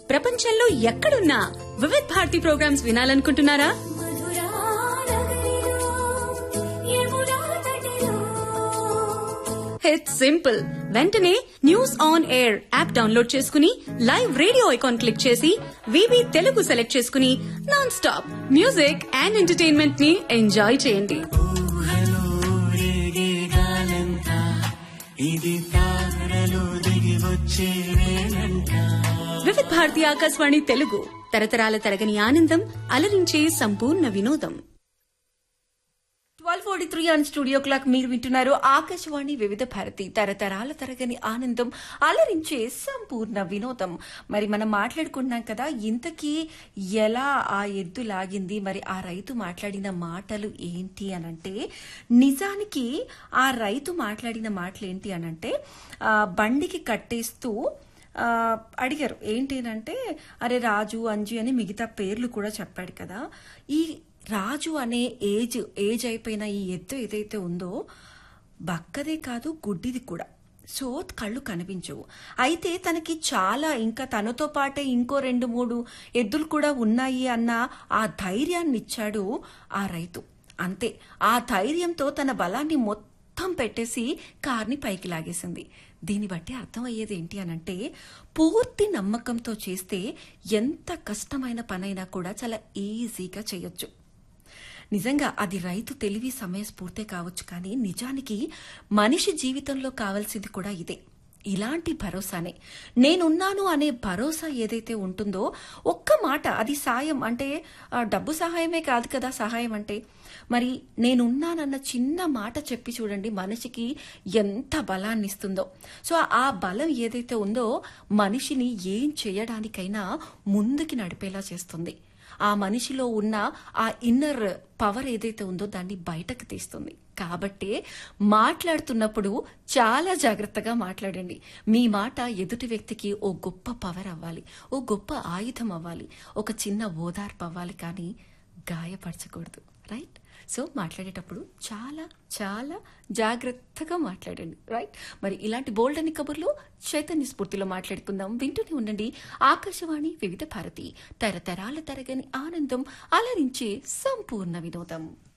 ప్రపంచంలో ఎక్కడున్నా వివిధ్ భారతి ప్రోగ్రామ్స్ వినాలనుకుంటున్నారా ఇట్స్ సింపుల్ వెంటనే news on air app download చేసుకుని లైవ్ రేడియో ఐకాన్ క్లిక్ చేసి వివి తెలుగు సెలెక్ట్ చేసుకుని non stop music and entertainment ని ఎంజాయ్ చేయండి వివిధ్ భారతి ఆకాశవాణి తెలుగు తరతరాల తరగని ఆనందం అలరించే సంపూర్ణ వినోదం twelve forty three and studio clock మీరు వింటున్నారు ఆకాశవాణి వివిధ భారతి తరతరాల తరగని ఆనందం అలరించే సంపూర్ణ వినోదం మరి మనం మాట్లాడుకున్నాం కదా ఇంతకీ ఎలా ఆ ఎద్దు లాగింది మరి ఆ రైతు మాట్లాడిన మాటలు ఏంటి అనంటే నిజానికి ఆ రైతు మాట్లాడిన మాటలు ఏంటి అనంటే ఆ, బండికి కట్టేస్తూ ఆ, అడిగారు ఏంటి అంటే అరే రాజు అంజు అని మిగతా పేర్లు కూడా చెప్పాడు కదా ఈ రాజు అనే ఏజ్ ఏజ్ అయిపోయిన ఈ ఎత్తు ఏదైతే ఉందో బక్కదే కాదు గుడ్డిది కూడా సో కళ్ళు కనిపించవు అయితే తనకి చాలా ఇంకా తనతో పాటే ఇంకో రెండు మూడు ఎద్దులు కూడా ఉన్నాయి అన్న ఆ ధైర్యాన్ని ఇచ్చాడు ఆ రైతు అంతే ఆ ధైర్యంతో తన బలాన్ని మొత్తం పెట్టేసి కార్ని పైకి లాగేసింది దీన్ని బట్టి అర్థమయ్యేది ఏంటి అనంటే పూర్తి నమ్మకంతో చేస్తే ఎంత కష్టమైన పనైనా కూడా చాలా ఈజీగా చేయొచ్చు నిజంగా అది రైతు తెలివి సమయస్ఫూర్తే కావచ్చు కానీ నిజానికి మనిషి జీవితంలో కావాల్సింది కూడా ఇదే ఇలాంటి భరోసానే నేనున్నాను అనే భరోసా ఏదైతే ఉంటుందో ఒక్క మాట అది సాయం అంటే ఆ, డబ్బు సహాయమే కాదు కదా సహాయం అంటే మరి నేనున్నానన్న చిన్న మాట చెప్పి చూడండి మనిషికి ఎంత బలాన్ని ఇస్తుందో సో ఆ బలం ఏదైతే ఉందో మనిషిని ఏం చేయడానికైనా ముందుకి నడిపేలా చేస్తుంది ఆ మనిషిలో ఉన్న ఆ ఇన్నర్ పవర్ ఏదైతే ఉందో దాన్ని బయటకు తీస్తుంది కాబట్టే మాట్లాడుతున్నప్పుడు చాలా జాగ్రత్తగా మాట్లాడండి మీ మాట ఎదుటి వ్యక్తికి ఓ గొప్ప పవర్ అవ్వాలి ఓ గొప్ప ఆయుధం అవ్వాలి ఒక చిన్న ఓదార్పు అవ్వాలి కానీ గాయపరచకూడదు రైట్ సో మాట్లాడేటప్పుడు చాలా చాలా జాగ్రత్తగా మాట్లాడండి రైట్ మరి ఇలాంటి బోల్డ్ అని కబుర్లు చైతన్య స్ఫూర్తిలో మాట్లాడుకుందాం వింటూనే ఉండండి ఆకాశవాణి వివిధ భారతి తరతరాల తరగని ఆనందం అలరించే సంపూర్ణ వినోదం